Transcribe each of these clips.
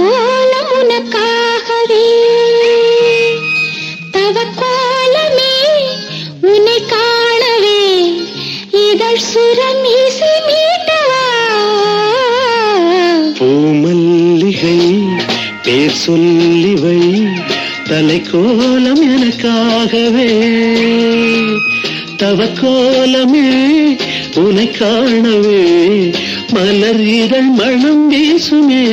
கோலம் உனக்காகவே தவக்கோலமே உன்னை காணவே இதழ் சுரம் இசை மீட்டவா பூமல்லிகை பேர் சொல்லிவை தலைக்கோலம் எனக்காகவே தவக்கோலமே உனை காணவே மலர் இதழ் மனம் வீசுமே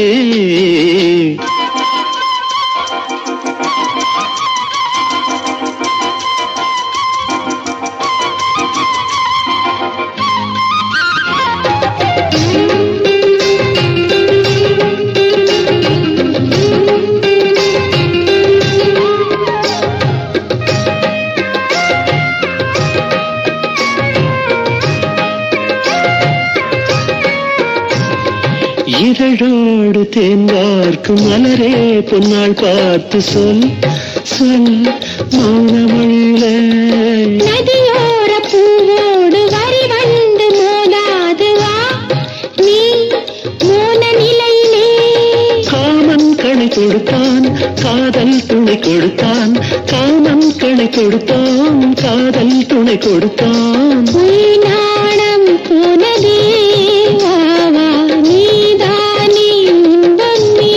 இதழோடு தேன்வார்க்கும் மலரே பொன்னாள் பார்த்து சொல் சொல் மௌனமொழியில நதியோர பூவோடு வரி வந்து மோதாது வா நீ மோன நிலையிலே காமன் கணை கொடுத்தான் காதல் துணை கொடுத்தான் காமன் கணை கொடுத்தான் காதல் துணை கொடுத்தான் பொய் நாணம் போனதே வா வா நீதானே இன்பம் நீ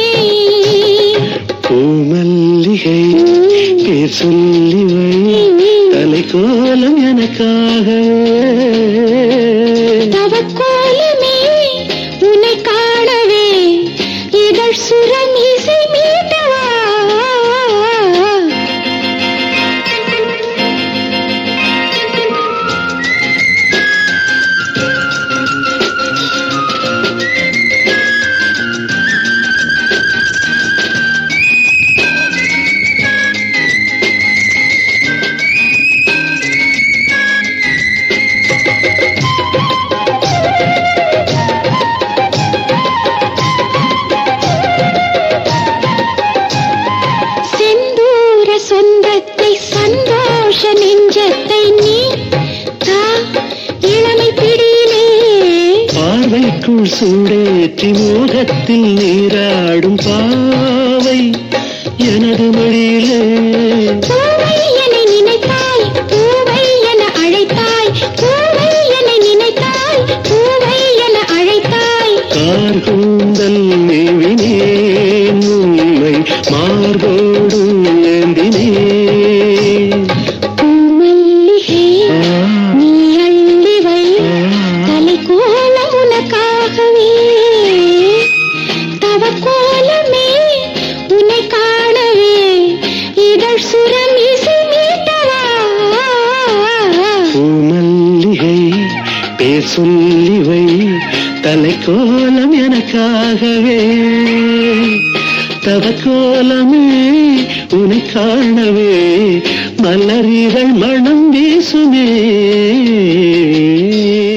பூமல்லிகை பேர் சொல்லி வை தலைக்கோலம் எனக்காகவே தவக்கோலமே உன்னை காணவே இதழ் சுரம் இசை மீட்டவா செந்தூர சொந்தத்தை சந்தோஷ நெஞ்சத்தை நீ தா இளமை பிடியிலே பார்வைக்குள் சூடேற்றி மோகத்தில் நீராடும் பாவை எனது மடியிலே பூவை என நினைத்தாய் பூவை என அழைத்தாய் பூவை என நினைத்தாய் பூவை என அழைத்தாய் கார் கூந்தல் மேவினேன் உண்மை மார்போடு ஏந்தினேன் பூமல்லிகை நீ அள்ளி வை தலை கோலம் உனக்காகவே தவ கோலமே உன்னை காணவே இதழ் சுரம் இசை மீட்டவா பூமல்லிகை பேர் சொல்லி வை தலைக்கோலம் எனக்காகவே தவக்கோலமே உனை காணவே மலரிகள் மனம் வீசுமே